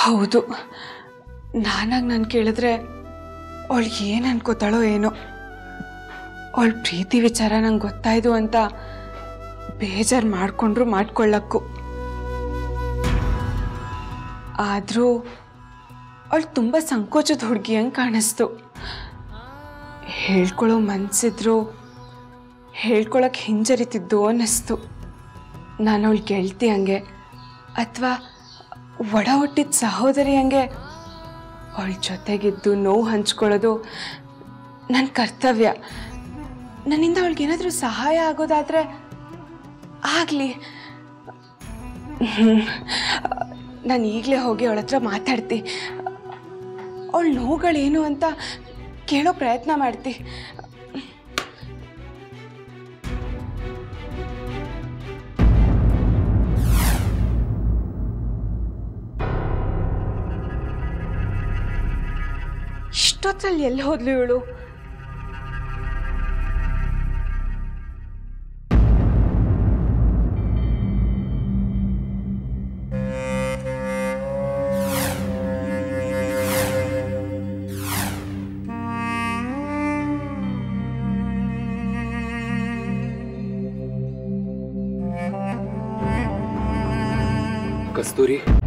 ಹೌದು ನಾನಾಗಿ ನಾನು ಕೇಳಿದ್ರೆ ಅವಳಿಗೆ ಏನು ಅನ್ಕೋತಾಳೋ ಏನೋ ಅವಳ ಪ್ರೀತಿ ವಿಚಾರ ನಂಗೆ ಗೊತ್ತಾಯ್ತು ಅಂತ ಬೇಜಾರು ಮಾಡಿಕೊಂಡ್ರು ಮಾಡ್ಕೊಳ್ಳಕ್ಕೂ ಆದರೂ ಅವಳು ತುಂಬ ಸಂಕೋಚದ ಹುಡುಗಿ ಹಂಗೆ ಕಾಣಿಸ್ತು ಹೇಳ್ಕೊಳ್ಳೋ ಮನ್ಸಿದ್ರು ಹೇಳ್ಕೊಳಕ್ಕೆ ಹಿಂಜರಿತಿದ್ದು ಅನ್ನಿಸ್ತು ನಾನು ಅವಳು ಗೆಳ್ತಿ ಹಂಗೆ ಅಥವಾ ಒಡ ಹುಟ್ಟಿದ ಸಹೋದರಿ ಹಂಗೆ ಅವಳ ಜೊತೆಗಿದ್ದು ನೋವು ಹಂಚ್ಕೊಳ್ಳೋದು ನನ್ನ ಕರ್ತವ್ಯ ನನ್ನಿಂದ ಅವಳಿಗೇನಾದರೂ ಸಹಾಯ ಆಗೋದಾದರೆ ಆಗಲಿ ನಾನು ಈಗಲೇ ಹೋಗಿ ಅವಳ ಹತ್ರ ಮಾತಾಡ್ತಿ ಅವಳ ನೋವುಗಳೇನು ಅಂತ ಕೇಳೋ ಪ್ರಯತ್ನ ಮಾಡ್ತಿ ಇಷ್ಟೊತ್ತಲ್ಲಿ ಎಲ್ಲಿ ಹೋದ್ಲು ಇವಳು ಕಸ್ತೂರಿ